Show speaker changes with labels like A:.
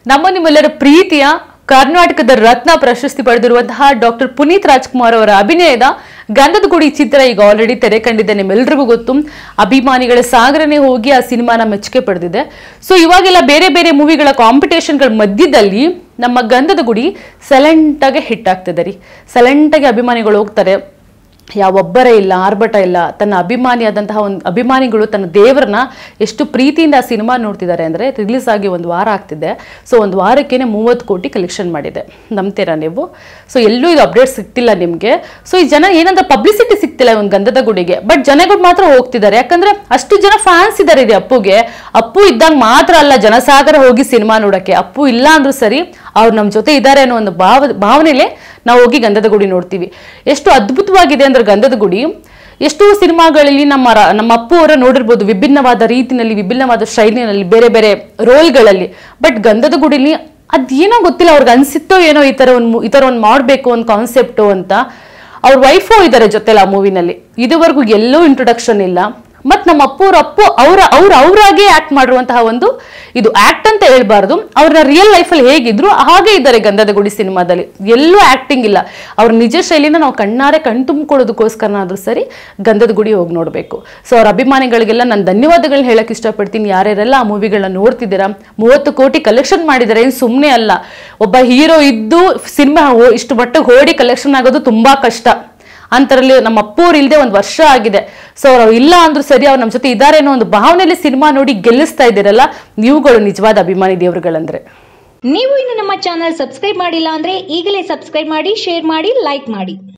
A: ನಮ್ಮ ನಿಮ್ಮೆಲ್ಲರ ಪ್ರೀತಿಯ ಕರ್ನಾಟಕದ ರತ್ನ ಪ್ರಶಸ್ತಿ ಪಡೆದಿರುವಂತಹ ಡಾಕ್ಟರ್ ಪುನೀತ್ ರಾಜ್ಕುಮಾರ್ ಅವರ ಅಭಿನಯದ ಗಂಧದ ಗುಡಿ ಚಿತ್ರ ಈಗ ಆಲ್ರೆಡಿ ತೆರೆ ಕಂಡಿದೆ ನಿಮ್ಮೆಲ್ರಿಗೂ ಗೊತ್ತು ಅಭಿಮಾನಿಗಳ ಸಾಗರನೆ ಹೋಗಿ ಆ ಸಿನಿಮಾನ ಮೆಚ್ಚುಗೆ ಪಡೆದಿದೆ ಸೊ ಇವಾಗೆಲ್ಲ ಬೇರೆ ಬೇರೆ ಮೂವಿಗಳ ಕಾಂಪಿಟೇಷನ್ಗಳ ಮಧ್ಯದಲ್ಲಿ ನಮ್ಮ ಗಂಧದ ಗುಡಿ ಸೈಲೆಂಟಾಗಿ ಹಿಟ್ ಆಗ್ತಿದೆ ರೀ ಸೈಲೆಂಟಾಗಿ ಅಭಿಮಾನಿಗಳು ಹೋಗ್ತಾರೆ ಯಾವೊಬ್ಬರೇ ಇಲ್ಲ ಆರ್ಭಟ ಇಲ್ಲ ತನ್ನ ಅಭಿಮಾನಿಯಾದಂತಹ ಒಂದು ಅಭಿಮಾನಿಗಳು ತನ್ನ ದೇವರನ್ನ ಎಷ್ಟು ಪ್ರೀತಿಯಿಂದ ಆ ಸಿನಿಮಾ ನೋಡ್ತಿದ್ದಾರೆ ಅಂದರೆ ರಿಲೀಸ್ ಆಗಿ ಒಂದು ವಾರ ಆಗ್ತಿದೆ ಸೊ ಒಂದು ವಾರಕ್ಕೇನೆ ಮೂವತ್ತು ಕೋಟಿ ಕಲೆಕ್ಷನ್ ಮಾಡಿದೆ ನಂಬ್ತೀರಾ ನೀವು ಸೊ ಎಲ್ಲೂ ಇದು ಅಪ್ಡೇಟ್ ಸಿಗ್ತಿಲ್ಲ ನಿಮಗೆ ಸೊ ಈ ಜನ ಏನಂದ್ರೆ ಪಬ್ಲಿಸಿಟಿ ಸಿಗ್ತಿಲ್ಲ ಒಂದು ಗಂಧದ ಗುಡಿಗೆ ಬಟ್ ಜನಗಳು ಮಾತ್ರ ಹೋಗ್ತಿದ್ದಾರೆ ಯಾಕಂದ್ರೆ ಅಷ್ಟು ಜನ ಫ್ಯಾನ್ಸ್ ಇದ್ದಾರೆ ಇದೆ ಅಪ್ಪುಗೆ ಅಪ್ಪು ಇದ್ದಾಗ ಮಾತ್ರ ಅಲ್ಲ ಜನಸಾಗರ ಹೋಗಿ ಸಿನಿಮಾ ನೋಡಕ್ಕೆ ಅಪ್ಪು ಇಲ್ಲ ಅಂದ್ರೂ ಸರಿ ಅವ್ರು ನಮ್ಮ ಜೊತೆ ಇದ್ದಾರೆ ಅನ್ನೋ ಒಂದು ಭಾವ ಭಾವನೆಲೆ ನಾವು ಹೋಗಿ ಗಂಧದ ಗುಡಿ ನೋಡ್ತೀವಿ ಎಷ್ಟು ಅದ್ಭುತವಾಗಿದೆ ಅಂದ್ರೆ ಗಂಧದ ಗುಡಿ ಎಷ್ಟೋ ಸಿನಿಮಾಗಳಲ್ಲಿ ನಮ್ಮ ರ- ನಮ್ಮ ಅಪ್ಪು ಅವರ ನೋಡಿರ್ಬೋದು ವಿಭಿನ್ನವಾದ ರೀತಿನಲ್ಲಿ ವಿಭಿನ್ನವಾದ ಶೈಲಿನಲ್ಲಿ ಬೇರೆ ಬೇರೆ ರೋಲ್ಗಳಲ್ಲಿ ಬಟ್ ಗಂಧದ ಗುಡಿಲಿ ಅದೇನೋ ಗೊತ್ತಿಲ್ಲ ಅವ್ರಿಗೆ ಅನ್ಸಿತ್ತೋ ಏನೋ ಈ ತರ ಒಂದು ಈ ತರ ಒಂದು ಮಾಡಬೇಕು ಒಂದು ಕಾನ್ಸೆಪ್ಟು ಅಂತ ಅವ್ರ ವೈಫು ಇದ್ದಾರೆ ಜೊತೆಲಿ ಆ ಮೂವಿನಲ್ಲಿ ಇದುವರೆಗೂ ಎಲ್ಲೂ ಇಂಟ್ರೊಡಕ್ಷನ್ ಇಲ್ಲ ಮತ್ ನಮ್ಮ ಅಪ್ಪು ಅವ್ರ ಅಪ್ಪು ಅವ್ರ ಅವ್ರ ಅವರಾಗೆ ಆಕ್ಟ್ ಮಾಡಿರುವಂತಹ ಒಂದು ಇದು ಆಕ್ಟ್ ಅಂತ ಹೇಳ್ಬಾರ್ದು ಅವ್ರನ್ನ ರಿಯಲ್ ಲೈಫಲ್ಲಿ ಹೇಗಿದ್ರು ಹಾಗೆ ಇದ್ದಾರೆ ಗಂಧದ ಗುಡಿ ಸಿನಿಮಾದಲ್ಲಿ ಎಲ್ಲೂ ಆಕ್ಟಿಂಗ್ ಇಲ್ಲ ಅವ್ರ ನಿಜ ಶೈಲಿನ ನಾವು ಕಣ್ಣಾರೆ ಕಣ್ ತುಂಬಿಕೊಳ್ಳೋದಕ್ಕೋಸ್ಕರನಾದ್ರೂ ಸರಿ ಗಂಧದ ಗುಡಿ ಹೋಗಿ ನೋಡಬೇಕು ಸೊ ಅವ್ರ ಅಭಿಮಾನಿಗಳಿಗೆಲ್ಲ ನಾನು ಧನ್ಯವಾದಗಳನ್ನ ಹೇಳಕ್ ಇಷ್ಟಪಡ್ತೀನಿ ಯಾರ್ಯಾರೆಲ್ಲ ಆ ಮೂವಿಗಳನ್ನ ನೋಡ್ತಿದ್ದೀರಾ ಮೂವತ್ತು ಕೋಟಿ ಕಲೆಕ್ಷನ್ ಮಾಡಿದ್ದಾರೆ ಏನು ಸುಮ್ಮನೆ ಅಲ್ಲ ಒಬ್ಬ ಹೀರೋ ಇದ್ದು ಸಿನಿಮಾ ಇಷ್ಟು ಮಟ್ಟಿಗೆ ಓಡಿ ಕಲೆಕ್ಷನ್ ಆಗೋದು ತುಂಬಾ ಕಷ್ಟ ಅಂತರಲ್ಲಿ ನಮ್ಮ ಅಪ್ಪವ್ರು ಇಲ್ಲದೆ ಒಂದು ವರ್ಷ ಆಗಿದೆ ಸೊ ಅವ್ರು ಇಲ್ಲ ಅಂದ್ರೂ ಸರಿ ಅವ್ರು ನಮ್ಮ ಜೊತೆ ಇದ್ದಾರೆ ಅನ್ನೋ ಒಂದು ಭಾವನೆಯಲ್ಲಿ ಸಿನಿಮಾ ನೋಡಿ ಗೆಲ್ಲಿಸ್ತಾ ಇದ್ದೀರಲ್ಲ ನೀವುಗಳು ನಿಜವಾದ ಅಭಿಮಾನಿ ದೇವರುಗಳಂದ್ರೆ
B: ನೀವು ಇನ್ನು ನಮ್ಮ ಚಾನಲ್ ಸಬ್ಸ್ಕ್ರೈಬ್ ಮಾಡಿಲ್ಲ ಅಂದ್ರೆ ಈಗಲೇ ಸಬ್ಸ್ಕ್ರೈಬ್ ಮಾಡಿ ಶೇರ್ ಮಾಡಿ ಲೈಕ್ ಮಾಡಿ